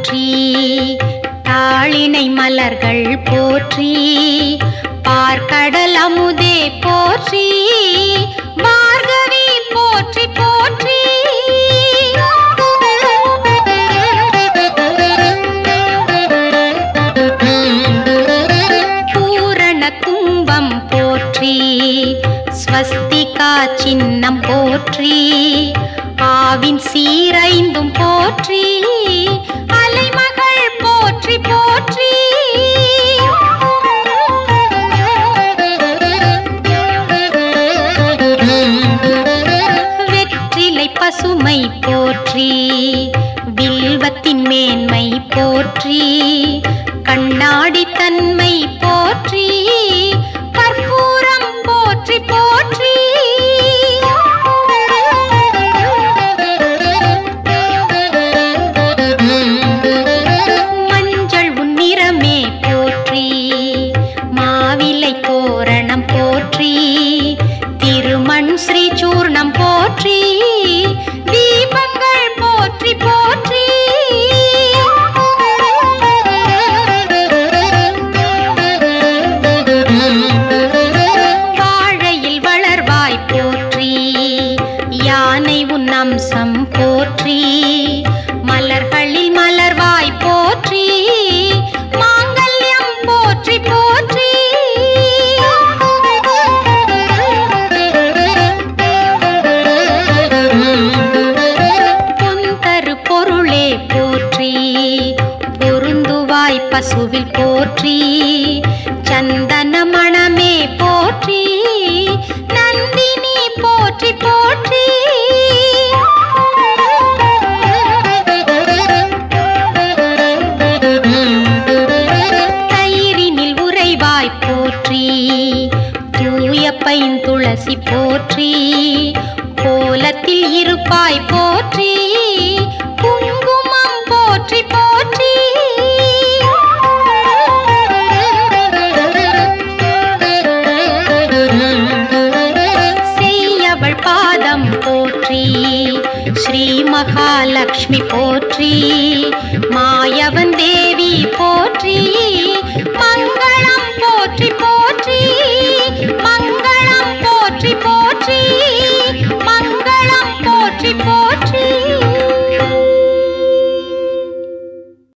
போற்றி தாளினை மலர்கள் போற்றி பார்க்கடல் அமுதே போற்றி பார்கவி போற்றி போற்றி பூரண கும்பம் போற்றி ஸ்வஸ்திகா சின்னம் போற்றி ஆவின் சீரைந்தும் போற்றி அலைமகள் போற்றி போற்றி வெற்றிலை பசுமை போற்றி வில்வத்தின் மேன்மை போற்றி கண்ணாடி தன்மை போற்றி கற்பூரம் போற்றி போற்றி மஞ்சள் உன்னிறமே போற்றி மாவிலை தோரணம் போற்றி திருமண் ஸ்ரீ சூர்ணம் போற்றி தீபங்கள் போற்றி போற்றி வாழையில் வளர்வாய் போற்றி யானை உன் அம்சம் போற்றி மலர்களில் மலர்வாய் போற்றி மாங்கல்யம் போற்றி போற்றி பொந்தரு பொருளே போற்றி பொருந்துவாய் பசுவில் போற்றி சந்தன மணமே போற்றி நந்தினி போற்றி போற்றி தயிரினில் உறைவாய் போற்றி தூய பைன் துளசி போற்றி கோலத்தில் இருப்பாய் போற்றி குங்குமம் போற்றி போற்றி செய்யவள் பாதம் போற்றி ஸ்ரீ மகாலட்சுமி போற்றி மாயவன் தேவி போற்றி